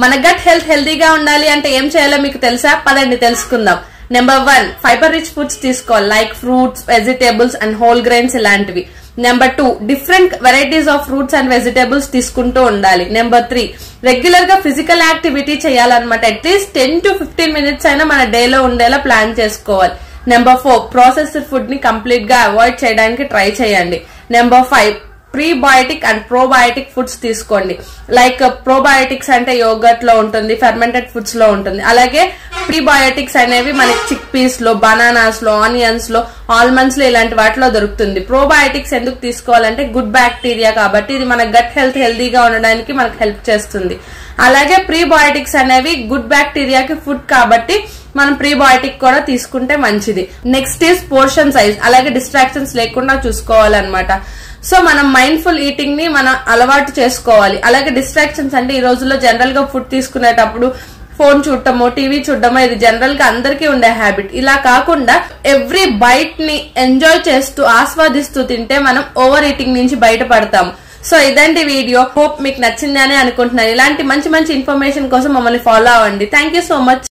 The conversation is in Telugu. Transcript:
మన గట్ హెల్త్ హెల్తీగా ఉండాలి అంటే ఏం చేయాలో మీకు తెలుసా పదండి తెలుసుకుందాం number one fibre rich foods తీసుకోవాలి like fruits vegetables and whole grains ఇలాంటివి number two different varieties of fruits and vegetables తీసుకుంటూ ఉండాలి నెంబర్ త్రీ రెగ్యులర్ గా ఫిజికల్ యాక్టివిటీ చేయాలన్నమాట at least ten to fifteen minutes అయినా మన డేలో ఉండేలా ప్లాన్ చేసుకోవాలి నెంబర్ ఫోర్ ప్రాసెస్డ్ ఫుడ్ ని కంప్లీట్ గా అవాయిడ్ చేయడానికి ట్రై చేయండి number five prebiotic and probiotic foods తీసుకోండి లైక్ ప్రోబయోటిక్స్ అంటే యోగట్ లో ఉంటుంది ఫెర్మెంటెడ్ ఫుడ్స్ లో ఉంటుంది అలాగే ప్రీబయోటిక్స్ అనేవి మనకి చిక్ పీస్ లో బనానాస్ లో ఆనియన్స్ లో ఆల్మండ్స్ లో ఇలాంటి వాటిలో దొరుకుతుంది ప్రోబయోటిక్స్ ఎందుకు తీసుకోవాలంటే గుడ్ బ్యాక్టీరియా కాబట్టి ఇది మన గట్ హెల్త్ హెల్తీగా ఉండడానికి మనకు హెల్ప్ చేస్తుంది అలాగే ప్రీబయోటిక్స్ అనేవి గుడ్ బ్యాక్టీరియాకి ఫుడ్ కాబట్టి మనం ప్రీబయోటిక్ కూడా తీసుకుంటే మంచిది నెక్స్ట్ ఈస్ పోర్షన్ సైజ్ అలాగే డిస్ట్రాక్షన్స్ లేకుండా చూసుకోవాలన్నమాట సో మనం మైండ్ఫుల్ ఈటింగ్ ని మనం అలవాటు చేసుకోవాలి అలాగే డిస్ట్రాక్షన్స్ అంటే ఈ రోజుల్లో జనరల్ గా ఫుడ్ తీసుకునేటప్పుడు ఫోన్ చూడటమో టీవీ చూడటమో ఇది జనరల్ గా అందరికీ ఉండే హ్యాబిట్ ఇలా కాకుండా ఎవ్రీ బైట్ ని ఎంజాయ్ చేస్తూ ఆస్వాదిస్తూ తింటే మనం ఓవర్ ఈటింగ్ నుంచి బయటపడతాం సో ఇదండి వీడియో హోప్ మీకు నచ్చిందని అనుకుంటున్నాను ఇలాంటి మంచి మంచి ఇన్ఫర్మేషన్ కోసం మమ్మల్ని ఫాలో అవ్వండి థ్యాంక్ యూ సో మచ్